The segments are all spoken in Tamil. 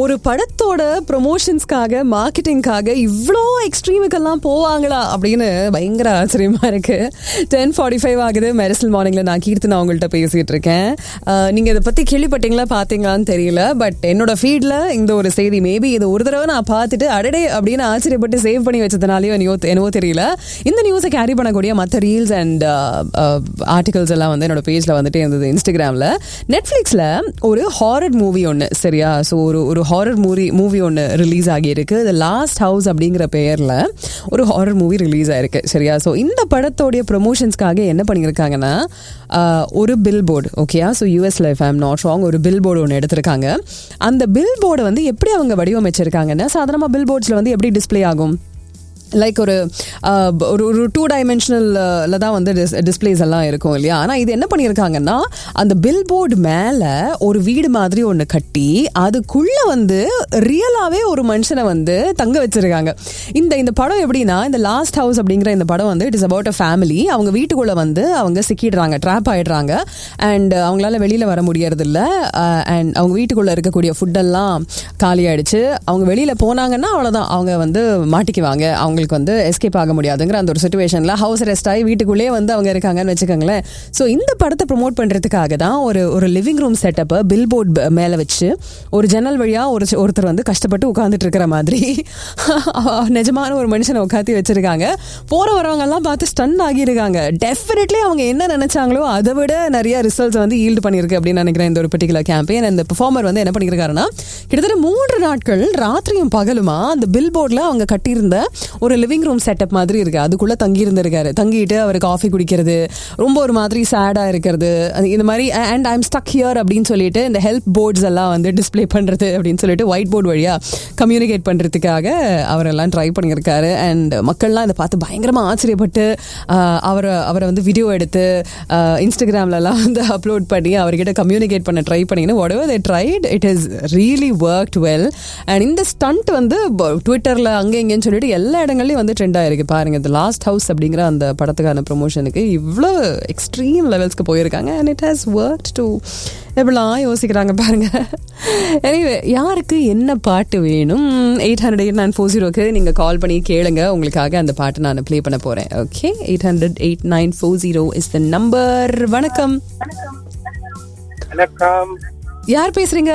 ஒரு படத்தோட ப்ரொமோஷன்ஸ்க்காக மார்க்கெட்டிங்காக இவ்வளோ எக்ஸ்ட்ரீமுக்கெல்லாம் போவாங்களா அப்படின்னு பயங்கர ஆச்சரியமா இருக்கு டென் ஃபார்ட்டி ஃபைவ் ஆகுது மெரிசல் மார்னிங்ல நான் கீர்த்தனா உங்கள்கிட்ட பேசிட்டு இருக்கேன் அஹ், நீங்க இதை பத்தி கேள்விப்பட்டீங்களா பாத்தீங்களான்னு தெரியல பட் என்னோட ஃபீட்ல இந்த ஒரு செய்தி மேபி இது ஒரு தடவை நான் பார்த்துட்டு அடடே அப்படின்னு ஆச்சரியப்பட்டு சேவ் பண்ணி வச்சதுனாலயோ என்னவோ என்னவோ தெரியல இந்த நியூஸை கேரி பண்ணக்கூடிய மற்ற ரீல்ஸ் அண்ட் ஆர்டிகல்ஸ் எல்லாம் வந்து என்னோட பேஜ்ல வந்துட்டே இருந்தது இன்ஸ்டாகிராம்ல நெட்ஃபிளிக்ஸ்ல ஒரு ஹாரர் மூவி ஒன்று சரியா ஸோ ஒரு ஒரு ஹாரர் மூவி மூவி ஒன்று ரிலீஸ் ஆகியிருக்கு த லாஸ்ட் ஹவுஸ் அப்படிங்கிற பெயரில் ஒரு ஹாரர் மூவி ரிலீஸ் ஆயிருக்கு சரியா ஸோ இந்த படத்தோடைய ப்ரொமோஷன்ஸ்க்காக என்ன பண்ணியிருக்காங்கன்னா ஆஹ், ஒரு பில் போர்டு ஓகேயா ஸோ யூஎஸ்ல இஃப் ஐம் நாட் ராங் ஒரு பில் போர்டு ஒன்று எடுத்திருக்காங்க அந்த பில் போர்டை வந்து எப்படி அவங்க வடிவமைச்சிருக்காங்கன்னா சாதாரணமாக பில் போர்ட்ஸில் வந்து எப்படி டிஸ்ப்ளே ஆகும் லைக் ஒரு அஹ், ஒரு ஒரு டூ டைமென்ஷனல்ல தான் வந்து டிஸ்பிளேஸ் எல்லாம் இருக்கும் இல்லையா ஆனால் இது என்ன பண்ணியிருக்காங்கன்னா அந்த பில் போர்டு மேலே ஒரு வீடு மாதிரி ஒன்று கட்டி அதுக்குள்ளே வந்து ரியலாகவே ஒரு மனுஷனை வந்து தங்க வச்சிருக்காங்க இந்த இந்த படம் எப்படின்னா இந்த லாஸ்ட் ஹவுஸ் அப்படிங்கிற இந்த படம் வந்து it is about a family அவங்க வீட்டுக்குள்ளே வந்து அவங்க சிக்கிடுறாங்க ட்ராப் ஆயிடுறாங்க அண்ட் அவங்களால வெளியில் வர முடியறதில்ல அண்ட் அவங்க வீட்டுக்குள்ளே இருக்கக்கூடிய ஃபுட்டெல்லாம் காலி ஆயிடுச்சு அவங்க வெளியில் போனாங்கன்னா அவ்வளோதான் அவங்க வந்து மாட்டிக்குவாங்க அவங்களுக்கு வந்து எஸ்கேப் ஆக முடியாதுங்கிற அந்த ஒரு சுச்சுவேஷனில் ஹவுஸ் அரெஸ்ட் ஆகி வீட்டுக்குள்ளேயே வந்து அவங்க இருக்காங்கன்னு வச்சுக்கோங்களேன் ஸோ இந்த படத்தை ப்ரொமோட் பண்ணுறதுக்காக தான் ஒரு ஒரு லிவிங் ரூம் செட்டப்பை பில் போர்ட் மேலே வச்சு ஒரு ஜன்னல் வழியாக ஒரு ஒருத்தர் வந்து கஷ்டப்பட்டு உட்காந்துட்டு இருக்கிற மாதிரி நிஜமான ஒரு மனுஷனை உட்காத்தி வச்சிருக்காங்க போற வரவங்க எல்லாம் பார்த்து ஸ்டன் ஆகியிருக்காங்க டெஃபினெட்லி அவங்க என்ன நினைச்சாங்களோ அதை விட நிறைய ரிசல்ட்ஸ் வந்து ஈல்டு பண்ணியிருக்கு அப்படின்னு நினைக்கிறேன் இந்த ஒரு பர்டிகுலர் கேம்பெயின் அந்த பெர்ஃபார்மர் வந்து என்ன பண்ணியிருக்காருன்னா கிட்டத்தட்ட மூன்று நாட்கள் ராத்திரியும் பகலுமா அந்த பில் போர்டில் அவங்க கட்டியிருந்த ஒரு லிவிங் ரூம் செட்டப் மாதிரி இருக்கு அதுக்குள்ள தங்கி இருந்திருக்காரு தங்கிட்டு அவர் காஃபி குடிக்கிறது ரொம்ப ஒரு மாதிரி சேடா இருக்கிறது அது இந்த மாதிரி அண்ட் ஐம் ஸ்டக் ஹியர் அப்படின்னு சொல்லிட்டு இந்த ஹெல்ப் போர்ட்ஸ் எல்லாம் வந்து டிஸ்ப்ளே பண்றது அப்படின்னு சொல்லிட்டு ஒயிட் போர்டு வழியா கம்யூனிகேட் பண்றதுக்காக அவரெல்லாம் ட்ரை பண்ணியிருக்காரு அண்ட் மக்கள்லாம் இதை பார்த்து பயங்கரமா ஆச்சரியப்பட்டு ஆஹ், அவரை அவரை வந்து வீடியோ எடுத்து ஆஹ், இன்ஸ்டாகிராம்லலாம் வந்து அப்லோட் பண்ணி அவர்கிட்ட கம்யூனிகேட் பண்ண ட்ரை பண்ணிங்கன்னு whatever they tried it is really worked well and இந்த ஸ்டண்ட் வந்து ட்விட்டரில் அங்கே இங்கேன்னு சொல்லிட்டு எல்லா இடங்கள்லையும் வந்து ட்ரெண்ட் ஆயிருக்கு பாருங்க இந்த லாஸ்ட் ஹவுஸ் அப்படிங்கிற அந்த படத்துக்கான ப்ரொமோஷனுக்கு இவ்வளோ எக்ஸ்ட்ரீம் லெவல்ஸ்க்கு போயிருக்காங்க and it has work to எப்படிலாம் யோசிக்கிறாங்க பாருங்க எனிவே யாருக்கு என்ன பாட்டு வேணும் eight hundred eight nine four ஜீரோக்கு நீங்கள் கால் பண்ணி கேளுங்க உங்களுக்காக அந்த பாட்டு நான் ப்ளே பண்ண போகிறேன் okay eight hundred eight nine four zero is the number வணக்கம் வணக்கம் யார் பேசுறீங்க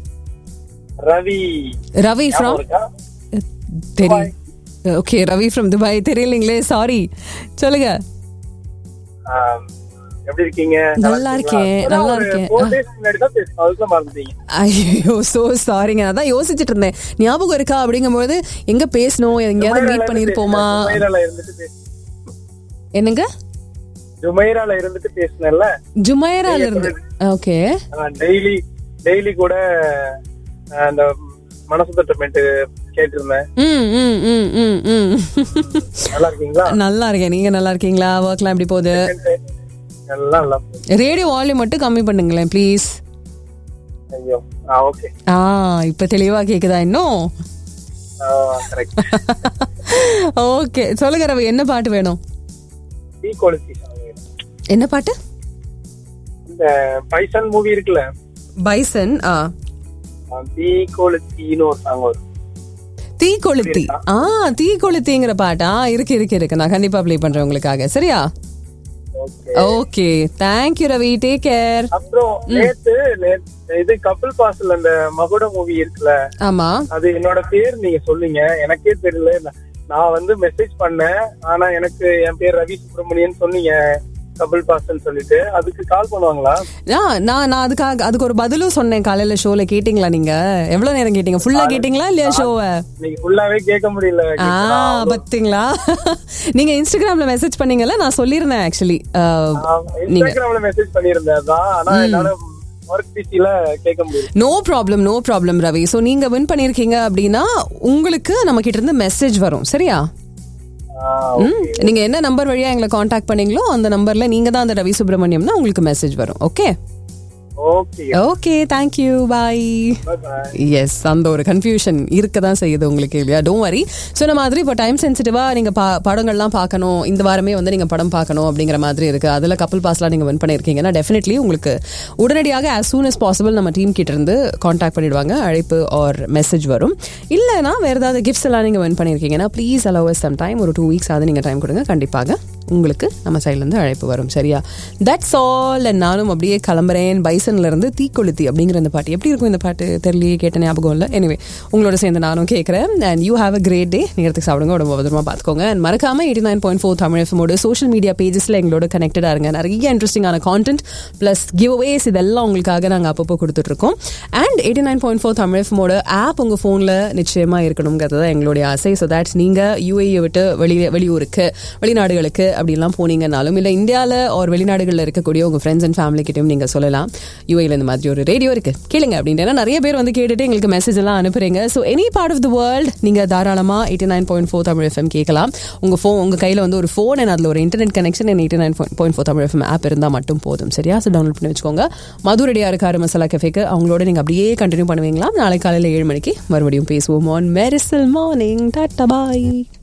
ரவி ரவி ஃப்ரம் ஞாபகம் இருக்கா? தெரியும் ஓகே ரவி ஃப்ரம் துபாய் தெரியலீங்களே சாரி சொல்லுங்க ஆம், எப்படி இருக்கீங்க நல்லா இருக்கேன், நல்லா இருக்கேன். ஃபோர் டேஸ் முன்னாடி தான் பேசணும் அதுக்குள்ள மறந்துட்டீங்க ஐயோ சோ சாரிங்க அதான் யோசிச்சுட்டு இருந்தேன் ஞாபகம் இருக்கா அப்படிங்கும்போது எங்க பேசணும் எங்கேயாவது மீட் பண்ணிருப்போமா ஜுமைரால இருந்துட்டு பேச- என்னங்க ஜுமைரால இருந்துட்டு பேசினேன்ல ஜுமைரால இருந்து ஓகே டெய்லி டெய்லி கூட ஆ, அந்த மனசு தட்டமெண்ட் கேட்டிருந்தேன் ம் ம் ம் ம் ம் நல்லா இருக்கீங்களா நல்லா இருக்கேன் நீங்க நல்லா இருக்கீங்களா ஒர்க்லாம் எப்படி போகுது நல்லா நல்லா போகுது. ரேடியோ வால்யூம் மட்டும் கம்மி பண்ணுங்களேன் ப்ளீஸ் ஐயோ ஆ ஓகே ஆ இப்ப தெளிவா கேக்குதா இன்னும் கரெக்ட் ஓகே சொல்லுங்க ரவி என்ன பாட்டு வேணும் டீ குவாலிட்டி என்ன பாட்டு இந்த பைசன் மூவி இருக்குல்ல பைசன் ஆ டீ குவாலிட்டின்னு ஒரு சாங் வரும் தீ கொளுத்தி ஆ தீ கொளுத்திங்கிற பாட்டா இருக்கு இருக்கு இருக்கு நான் கண்டிப்பா ப்ளே பண்றேன் உங்களுக்காக சரியா okay okay thank you Ravi take care அப்புறம் நேத்து நேத்து இது கபில் பாசல் அந்த மகுட மூவி இருக்குல்ல ஆமா அது என்னோட பேர் நீங்க சொல்லுங்க எனக்கே தெரியல நான்- நான் வந்து மெசேஜ் பண்ணேன் ஆனா எனக்கு என் பேர் ரவி சுப்பிரமணியன் சொன்னீங்க கபில் பாசல் சொல்லிட்டு அதுக்கு கால் பண்ணுவாங்களா ஆ, நான் நான் அதுக்காக அதுக்கு ஒரு பதிலும் சொன்னேன் காலையில ஷோல கேட்டீங்களா நீங்க எவ்வளவு நேரம் கேட்டீங்க ஃபுல்லா கேட்டீங்களா இல்லையா ஷோவை நீங்க ஃபுல்லாவே கேட்க முடியல ஆ பாத்தீங்களா நீங்க இன்ஸ்டாகிராம்ல மெசேஜ் பண்ணீங்கல்ல நான் சொல்லியிருந்தேன் ஆக்சுவலி இன்ஸ்டாகிராம்ல மெசேஜ் பண்ணியிருந்தேன் அதான் ஆனா என்னால ஒர்க் பிசில கேட்க முடியல no problem no problem Ravi so நீங்க வின் பண்ணிருக்கீங்க அப்படின்னா உங்களுக்கு நம்ம கிட்ட இருந்து மெசேஜ் வரும் சரியா ஆ, ம் நீங்க என்ன நம்பர் வழியா எங்களை காண்டாக்ட் பண்ணீங்களோ அந்த நம்பர்ல நீங்க தான் அந்த ரவி சுப்பிரமணியம்னா உங்களுக்கு மெசேஜ் வரும் okay okay okay thank you bye bye yes அந்த ஒரு கன்ஃபியூஷன் இருக்க தான் செய்யுது உங்களுக்கு இல்லையா டோன்ட் வரி சொன்ன மாதிரி இப்போ டைம் சென்சிட்டிவாக நீங்கள் பா படங்கள்லாம் பார்க்கணும் இந்த வாரமே வந்து நீங்கள் படம் பார்க்கணும் அப்படிங்கிற மாதிரி இருக்குது அதில் கப்பல் பாஸ்லாம் நீங்கள் வின் பண்ணியிருக்கீங்கன்னா டெஃபினெட்லி உங்களுக்கு உடனடியாக as soon as possible நம்ம டீம் கிட்ட இருந்து காண்டாக்ட் பண்ணிடுவாங்க அழைப்பு ஆர் மெசேஜ் வரும் இல்லைனா வேறு ஏதாவது கிஃப்ட்ஸ் எல்லாம் நீங்கள் வின் பண்ணியிருக்கீங்கன்னா ப்ளீஸ் அலோவ் சம் டைம் ஒரு டூ வீக்ஸ் ஆகுது நீங்கள் டைம் கொடுங்க கண்டிப்பாக உங்களுக்கு நம்ம சைட்லேருந்து அழைப்பு வரும் சரியா தட்ஸ் ஆல் அண்ட் நானும் அப்படியே கிளம்புறேன் பைசன்ல இருந்து தீக்கொளுத்தி அப்படிங்கிற இந்த பாட்டு எப்படி இருக்கும் இந்த பாட்டு தெரியலையே கேட்ட ஞாபகம் இல்லை எனிவே உங்களோட சேர்ந்து நானும் கேட்குறேன் and you have a great day நேரத்துக்கு சாப்பிடுங்க உடம்பு பத்திரமா பார்த்துக்கோங்க அண்ட் மறக்காம eighty nine point four Tamil எஃப்எமோட சோஷியல் மீடியா பேஜஸில் எங்களோட கனெக்டடாக இருங்க நிறைய இன்ட்ரெஸ்டிங்கான கான்டென்ட் ப்ளஸ் கிவ் அவேஸ் இதெல்லாம் உங்களுக்காக நாங்கள் அப்பப்போ கொடுத்துட்ருக்கோம் and eighty nine point four Tamil எஃப்எமோட ஆப் உங்கள் ஃபோனில் நிச்சயமாக இருக்கணுங்கிறது தான் எங்களுடைய ஆசை ஸோ தட் நீங்கள் யூஏயை விட்டு வெளியே வெளியூருக்கு வெளிநாடுகளுக்கு அப்படிலாம் போனீங்கன்னாலும் இல்லை இந்தியாவில் ஒரு வெளிநாடுகளில் இருக்கக்கூடிய உங்கள் ஃப்ரெண்ட்ஸ் அண்ட் ஃபேமிலி கிட்டையும் நீங்கள் சொல்லலாம் யூஏயில் இந்த மாதிரி ஒரு ரேடியோ இருக்கு கேளுங்க அப்படின்ட்டு ஏன்னா நிறைய பேர் வந்து கேட்டுட்டு எங்களுக்கு மெசேஜ் எல்லாம் அனுப்புறீங்க so any part of the world நீங்கள் தாராளமாக eighty nine point four Tamil FM கேட்கலாம் உங்கள் ஃபோன் உங்கள் கையில் வந்து ஒரு ஃபோன் அண்ட் அதில் ஒரு internet connection and eighty nine point four Tamil FM app இருந்தால் மட்டும் போதும் சரியா ஸோ டவுன்லோட் பண்ணி வச்சுக்கோங்க மது ரெடியாக இருக்காரு மசாலா கஃபேக்கு அவங்களோட நீங்கள் அப்படியே கண்டினியூ பண்ணுவீங்களா நாளை காலையில் ஏழு மணிக்கு மறுபடியும் பேசுவோம் ஆன் மெரிசல் மார்னிங் டாட்டா பாய்